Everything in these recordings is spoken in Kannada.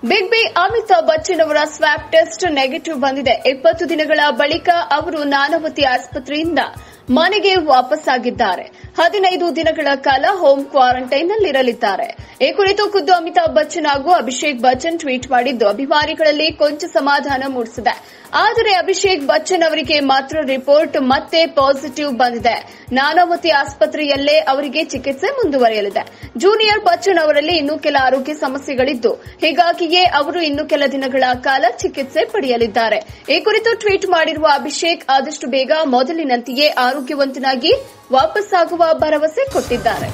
ಬಿಗ್ ಬಿ ಅಮಿತಾಬ್ ಬಚ್ಚನ್ ಅವರ ಸ್ವಾಬ್ ಟೆಸ್ಟ್ ನೆಗೆಟಿವ್ ಬಂದಿದೆ ಇಪ್ಪತ್ತು ದಿನಗಳ ಬಳಿಕ ಅವರು ನಾನಾವತಿ ಆಸ್ಪತ್ರೆಯಿಂದ ಮನೆಗೆ ವಾಪಸ್ಸಾಗಿದ್ದಾರೆ ಹದಿನೈದು ದಿನಗಳ ಕಾಲ ಹೋಮ್ ಕ್ವಾರಂಟೈನ್ನಲ್ಲಿರಲಿದ್ದಾರೆ ಈ ಕುರಿತು ಖುದ್ದು ಅಮಿತಾಬ್ ಬಚ್ಚನ್ ಹಾಗೂ ಅಭಿಷೇಕ್ ಬಚ್ಚನ್ ಟ್ವೀಟ್ ಮಾಡಿದ್ದು ಅಭಿಮಾನಿಗಳಲ್ಲಿ ಕೊಂಚ ಸಮಾಧಾನ ಮೂಡಿಸಿದೆ ಆದರೆ ಅಭಿಷೇಕ್ ಬಚ್ಚನ್ ಅವರಿಗೆ ಮಾತ್ರ ರಿಪೋರ್ಟ್ ಮತ್ತೆ ಪಾಸಿಟಿವ್ ಬಂದಿದೆ ನಾನಾವತಿ ಆಸ್ಪತ್ರೆಯಲ್ಲೇ ಅವರಿಗೆ ಚಿಕಿತ್ಸೆ ಮುಂದುವರೆಯಲಿದೆ ಜೂನಿಯರ್ ಬಚ್ಚನ್ ಅವರಲ್ಲಿ ಇನ್ನೂ ಕೆಲ ಆರೋಗ್ಯ ಸಮಸ್ಯೆಗಳಿದ್ದು ಹೀಗಾಗಿಯೇ ಅವರು ಇನ್ನು ಕೆಲ ದಿನಗಳ ಕಾಲ ಚಿಕಿತ್ಸೆ ಪಡೆಯಲಿದ್ದಾರೆ ಈ ಕುರಿತು ಟ್ವೀಟ್ ಮಾಡಿರುವ ಅಭಿಷೇಕ್ ಆದಷ್ಟು ಬೇಗ ಮೊದಲಿನಂತೆಯೇ ಆರೋಗ್ಯವಂತನಾಗಿ ವಾಪಸ್ಸಾಗುವ ಭರವಸೆ ಕೊಟ್ಟಿದ್ದಾರೆ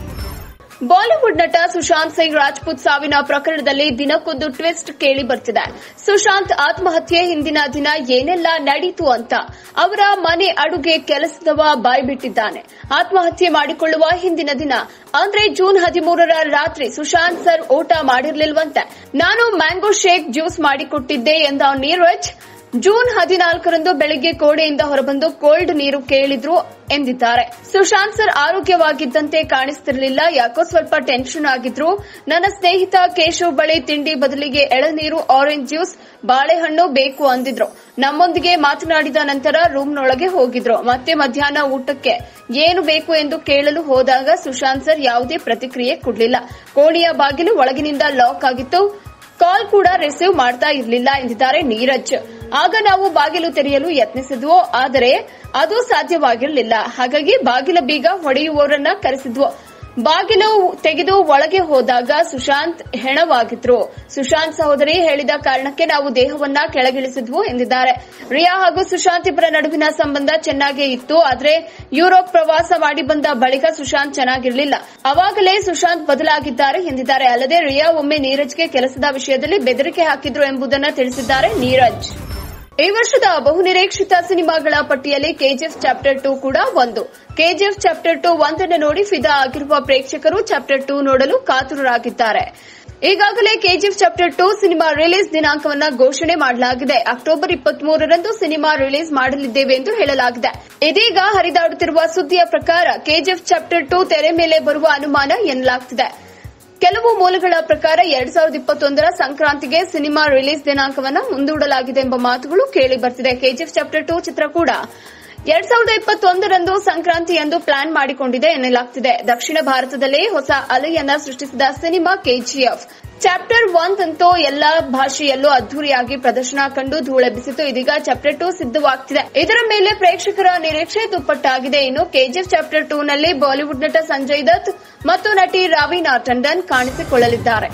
ಬಾಲಿವುಡ್ ನಟ ಸುಶಾಂತ್ ಸಿಂಗ್ ರಾಜ್ಪೂತ್ ಸಾವಿನ ಪ್ರಕರಣದಲ್ಲಿ ದಿನಕ್ಕೊಂದು ಟ್ವಿಸ್ಟ್ ಕೇಳಿ ಬರ್ತಿದೆ ಸುಶಾಂತ್ ಆತ್ಮಹತ್ಯೆ ಹಿಂದಿನ ದಿನ ಏನೆಲ್ಲ ನಡೀತು ಅಂತ ಅವರ ಮನೆ ಅಡುಗೆ ಕೆಲಸದವ ಬಾಯ್ಬಿಟ್ಟಿದ್ದಾನೆ ಆತ್ಮಹತ್ಯೆ ಮಾಡಿಕೊಳ್ಳುವ ಹಿಂದಿನ ದಿನ ಅಂದ್ರೆ ಜೂನ್ ಹದಿಮೂರರ ರಾತ್ರಿ ಸುಶಾಂತ್ ಸರ್ ಊಟ ಮಾಡಿರ್ಲಿಲ್ವಂತೆ ನಾನು ಮ್ಯಾಂಗೋ ಶೇಕ್ ಜ್ಯೂಸ್ ಮಾಡಿಕೊಟ್ಟಿದ್ದೆ ಎಂದ ನೀರಜ್ ಜೂನ್ ಹದಿನಾಲ್ಕರಂದು ಬೆಳಗ್ಗೆ ಕೋಣೆಯಿಂದ ಹೊರಬಂದು ಕೋಲ್ಡ್ ನೀರು ಕೇಳಿದ್ರು ಎಂದಿದ್ದಾರೆ ಸುಶಾಂತ್ ಸರ್ ಆರೋಗ್ಯವಾಗಿದ್ದಂತೆ ಕಾಣಿಸ್ತಿರಲಿಲ್ಲ ಯಾಕೋ ಸ್ವಲ್ಪ ಟೆನ್ಷನ್ ಆಗಿದ್ರು ನನ್ನ ಸ್ನೇಹಿತ ಕೇಶವ್ ಬಳಿ ತಿಂಡಿ ಬದಲಿಗೆ ಎಳನೀರು ಆರೆಂಜ್ ಜ್ಯೂಸ್ ಬಾಳೆಹಣ್ಣು ಬೇಕು ಅಂದಿದ್ರು ನಮ್ಮೊಂದಿಗೆ ಮಾತನಾಡಿದ ನಂತರ ರೂಮ್ನೊಳಗೆ ಹೋಗಿದ್ರು ಮತ್ತೆ ಮಧ್ಯಾಹ್ನ ಊಟಕ್ಕೆ ಏನು ಬೇಕು ಎಂದು ಕೇಳಲು ಹೋದಾಗ ಸುಶಾಂತ್ ಸರ್ ಯಾವುದೇ ಪ್ರತಿಕ್ರಿಯೆ ಕೊಡಲಿಲ್ಲ ಕೋಣೆಯ ಬಾಗಿಲು ಒಳಗಿನಿಂದ ಲಾಕ್ ಆಗಿತ್ತು ಕಾಲ್ ಕೂಡ ರಿಸೀವ್ ಮಾಡ್ತಾ ಇರಲಿಲ್ಲ ಎಂದಿದ್ದಾರೆ ನೀರಜ್ ಆಗ ನಾವು ಬಾಗಿಲು ತೆರೆಯಲು ಯತ್ನಿಸಿದ್ವು ಆದರೆ ಅದು ಸಾಧ್ಯವಾಗಿರಲಿಲ್ಲ ಹಾಗಾಗಿ ಬಾಗಿಲ ಬೀಗ ಹೊಡೆಯುವವರನ್ನ ಕರೆಸಿದ್ವು ಬಾಗಿಲು ತೆಗೆದು ಒಳಗೆ ಹೋದಾಗ ಸುಶಾಂತ್ ಹೆಣವಾಗಿದ್ರು ಸುಶಾಂತ್ ಸಹೋದರಿ ಹೇಳಿದ ಕಾರಣಕ್ಕೆ ನಾವು ದೇಹವನ್ನ ಕೆಳಗಿಳಿಸಿದ್ವು ಎಂದಿದ್ದಾರೆ ರಿಯಾ ಹಾಗೂ ಸುಶಾಂತ್ ಇಬ್ಬರ ನಡುವಿನ ಸಂಬಂಧ ಚೆನ್ನಾಗೇ ಇತ್ತು ಆದ್ರೆ ಯುರೋಪ್ ಪ್ರವಾಸ ಮಾಡಿ ಬಂದ ಬಳಿಕ ಸುಶಾಂತ್ ಚೆನ್ನಾಗಿರಲಿಲ್ಲ ಅವಾಗಲೇ ಸುಶಾಂತ್ ಬದಲಾಗಿದ್ದಾರೆ ಎಂದಿದ್ದಾರೆ ಅಲ್ಲದೆ ರಿಯಾ ಒಮ್ಮೆ ನೀರಜ್ಗೆ ಕೆಲಸದ ವಿಷಯದಲ್ಲಿ ಬೆದರಿಕೆ ಹಾಕಿದ್ರು ಎಂಬುದನ್ನು ತಿಳಿಸಿದ್ದಾರೆ ನೀರಜ್ ಈ ವರ್ಷದ ಬಹುನಿರೀಕ್ಷಿತ ಸಿನಿಮಾಗಳ ಪಟ್ಟಿಯಲ್ಲಿ ಕೆಜಿಎಫ್ ಚಾಪ್ಟರ್ ಟೂ ಕೂಡ ಒಂದು ಕೆಜಿಎಫ್ ಚಾಪ್ಟರ್ ಟೂ ಒಂದನ್ನು ನೋಡಿ ಫಿದಾ ಆಗಿರುವ ಪ್ರೇಕ್ಷಕರು ಚಾಪ್ಟರ್ ಟೂ ನೋಡಲು ಕಾತುರರಾಗಿದ್ದಾರೆ ಈಗಾಗಲೇ KGF chapter two cinema release ದಿನಾಂಕವನ್ನ ಘೋಷಣೆ ಮಾಡಲಾಗಿದೆ ಅಕ್ಟೋಬರ್ ಇಪ್ಪತ್ಮೂರರಂದು ಸಿನಿಮಾ ರಿಲೀಸ್ ಮಾಡಲಿದ್ದೇವೆ ಎಂದು ಹೇಳಲಾಗಿದೆ ಇದೀಗ ಹರಿದಾಡುತ್ತಿರುವ ಸುದ್ದಿಯ ಪ್ರಕಾರ ಕೆಜಿಎಫ್ ಚಾಪ್ಟರ್ ಟೂ ತೆರೆ ಮೇಲೆ ಬರುವ ಅನುಮಾನ ಎನ್ನಲಾಗುತ್ತಿದೆ ಕೆಲವು ಮೂಲಗಳ ಪ್ರಕಾರ ಎರಡ್ ಸಾವಿರದ ಇಪ್ಪತ್ತೊಂದರ ಸಂಕ್ರಾಂತಿಗೆ ಸಿನಿಮಾ ರಿಲೀಸ್ ದಿನಾಂಕವನ್ನು ಮುಂದೂಡಲಾಗಿದೆ ಎಂಬ ಮಾತುಗಳು ಕೇಳಿ ಬರ್ತಿದೆ ಕೆಜಿಎಫ್ ಚಾಪ್ಟರ್ ಟೂ ಚಿತ್ರ ಕೂಡ ಎರಡ್ ಸಾವಿರದ ಇಪ್ಪತ್ತೊಂದರಂದು ಸಂಕ್ರಾಂತಿ ಎಂದು ಪ್ಲಾನ್ ಮಾಡಿಕೊಂಡಿದೆ ಎನ್ನಲಾಗುತ್ತಿದೆ ದಕ್ಷಿಣ ಭಾರತದಲ್ಲಿ ಹೊಸ ಅಲೆಯನ್ನ ಸೃಷ್ಟಿಸಿದ ಸಿನಿಮಾ ಕೆಜಿಎಫ್ ಚಾಪ್ಟರ್ ಒನ್ ಅಂತೂ ಎಲ್ಲಾ ಭಾಷೆಯಲ್ಲೂ ಅದ್ದೂರಿಯಾಗಿ ಪ್ರದರ್ಶನ ಕಂಡು ಧೂಳೆಬ್ಬಿಸಿತು ಇದೀಗ ಚಾಪ್ಟರ್ ಟೂ ಸಿದ್ದವಾಗ್ತಿದೆ ಇದರ ಮೇಲೆ ಪ್ರೇಕ್ಷಕರ ನಿರೀಕ್ಷೆ ದುಪ್ಪಟ್ಟಾಗಿದೆ ಇನ್ನು ಕೆಜಿಎಫ್ ಚಾಪ್ಟರ್ ಟೂ ನಲ್ಲಿ ಬಾಲಿವುಡ್ ನಟ ಸಂಜಯ್ ದತ್ ಮತ್ತು ನಟಿ ರಾವೀನಾ ಟಂಡನ್ ಕಾಣಿಸಿಕೊಳ್ಳಲಿದ್ದಾರೆ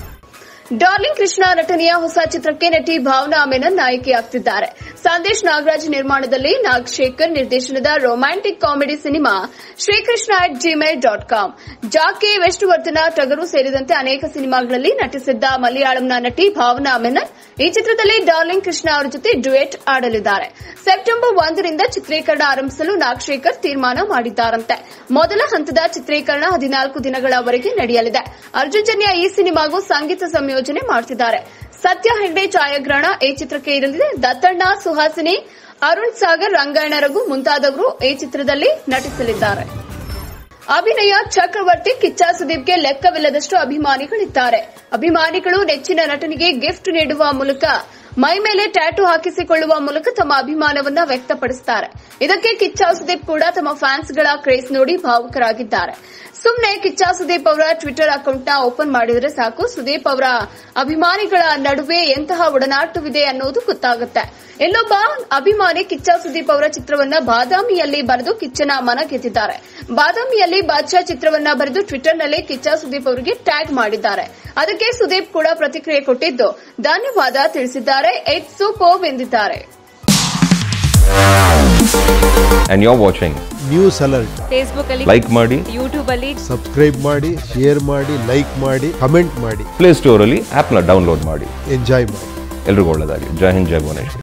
ಡಾರ್ಲಿಂಗ್ ಕೃಷ್ಣ ನಟನೆಯ ಹೊಸ ಚಿತ್ರಕ್ಕೆ ನಟಿ ಭಾವನಾ ಮೆನನ್ ನಾಯಕಿಯಾಗ್ತಿದ್ದಾರೆ ಸಂದೇಶ್ ನಾಗರಾಜ್ ನಿರ್ಮಾಣದಲ್ಲಿ ನಾಗಶೇಖರ್ ನಿರ್ದೇಶನದ romantic comedy cinema Srikrishna at Gmail dot com Jackie Vishnuvardhana Tagaru ಸೇರಿದಂತೆ ಅನೇಕ ಸಿನಿಮಾಗಳಲ್ಲಿ ನಟಿಸಿದ್ದ ಮಲಯಾಳಂನ ನಟಿ ಭಾವನಾ ಮೆನನ್ ಈ ಚಿತ್ರದಲ್ಲಿ ಡಾರ್ಲಿಂಗ್ ಕೃಷ್ಣ ಅವರ ಜೊತೆ ಡ್ಯುಯೆಟ್ ಆಡಲಿದ್ದಾರೆ ಸೆಪ್ಟೆಂಬರ್ ಒಂದರಿಂದ ಚಿತ್ರೀಕರಣ ಆರಂಭಿಸಲು ನಾಗಶೇಖರ್ ತೀರ್ಮಾನ ಮಾಡಿದ್ದಾರಂತೆ ಮೊದಲ ಹಂತದ ಚಿತ್ರೀಕರಣ ಹದಿನಾಲ್ಕು ದಿನಗಳವರೆಗೆ ನಡೆಯಲಿದೆ ಅರ್ಜುನ್ ಜನ್ಯ ಈ ಸಿನಿಮಾಗೂ ಸಂಗೀತ ಸಂಯೋಜನೆ ಮಾಡುತ್ತಿದ್ದಾರೆ ಸತ್ಯ ಹೆಗ್ಡೆ ಛಾಯಾಗ್ರಹಣ ಈ ಚಿತ್ರಕ್ಕೆ ಇರಲಿದೆ ದತ್ತಣ್ಣ ಸುಹಾಸಿನಿ ಅರುಣ್ ಸಾಗರ್ ರಂಗಾಯಣ ರಘು ಮುಂತಾದವರು ಈ ಚಿತ್ರದಲ್ಲಿ ನಟಿಸಲಿದ್ದಾರೆ ಅಭಿನಯ ಚಕ್ರವರ್ತಿ ಕಿಚ್ಚ ಸುದೀಪ್ಗೆ ಲೆಕ್ಕವಿಲ್ಲದಷ್ಟು ಅಭಿಮಾನಿಗಳಿದ್ದಾರೆ ಅಭಿಮಾನಿಗಳು ನೆಚ್ಚಿನ ನಟನಿಗೆ ಗಿಫ್ಟ್ ನೀಡುವ ಮೂಲಕ ಮೈ ಮೇಲೆ ಟ್ಯಾಟೂ ಹಾಕಿಸಿಕೊಳ್ಳುವ ಮೂಲಕ ತಮ್ಮ ಅಭಿಮಾನವನ್ನ ವ್ಯಕ್ತಪಡಿಸುತ್ತಾರೆ ಇದಕ್ಕೆ ಕಿಚ್ಚ ಸುದೀಪ್ ಕೂಡ ತಮ್ಮ ಫ್ಯಾನ್ಸ್ಗಳ ಕ್ರೇಜ್ ನೋಡಿ ಭಾವುಕರಾಗಿದ್ದಾರೆ ಸುಮ್ಮನೆ ಕಿಚ್ಚ ಸುದೀಪ್ ಅವರ ಟ್ವಿಟರ್ ಅಕೌಂಟ್ ನ ಓಪನ್ ಮಾಡಿದ್ರೆ ಸಾಕು ಸುದೀಪ್ ಅವರ ಅಭಿಮಾನಿಗಳ ನಡುವೆ ಎಂತಹ ಒಡನಾಟವಿದೆ ಅನ್ನೋದು ಗೊತ್ತಾಗುತ್ತೆ ಇಲ್ಲೊಬ್ಬ ಅಭಿಮಾನಿ ಕಿಚ್ಚ ಸುದೀಪ್ ಅವರ ಚಿತ್ರವನ್ನ ಬಾದಾಮಿಯಲ್ಲಿ ಬರೆದು ಕಿಚ್ಚನ ಮನ ಗೆದ್ದಿದ್ದಾರೆ ಬಾದಾಮಿಯಲ್ಲಿ ಬಾದ್ಶಾ ಚಿತ್ರವನ್ನ ಬರೆದು ಟ್ವಿಟರ್ನಲ್ಲಿ ಕಿಚ್ಚ ಸುದೀಪ್ ಅವರಿಗೆ ಟ್ಯಾಗ್ ಮಾಡಿದ್ದಾರೆ ಅದಕ್ಕೆ ಸುದೀಪ್ ಕೂಡ ಪ್ರತಿಕ್ರಿಯೆ ಕೊಟ್ಟಿದ್ದು ಧನ್ಯವಾದ ತಿಳಿಸಿದ್ದಾರೆ ಇಟ್ ಸೂಪರ್ ಎಂದಿದ್ದಾರೆ and you're watching. News alert Facebook ಅಲ್ಲಿ Like ಮಾಡಿ ಯೂಟ್ಯೂಬ್ ಅಲ್ಲಿ ಸಬ್ಸ್ಕ್ರೈಬ್ ಮಾಡಿ ಶೇರ್ ಮಾಡಿ ಲೈಕ್ ಮಾಡಿ ಕಮೆಂಟ್ ಮಾಡಿ ಪ್ಲೇ ಸ್ಟೋರಲ್ಲಿ ಆ್ಯಪ್ನ ಡೌನ್ಲೋಡ್ ಮಾಡಿ ಎಂಜಾಯ್ ಮಾಡಿ ಎಲ್ರಿಗೂ ಒಳ್ಳೆಯದಾಗಲಿ ಜೈ ಹಿಂದ್ ಜೈ ಭುವನೇಶ್ವರ್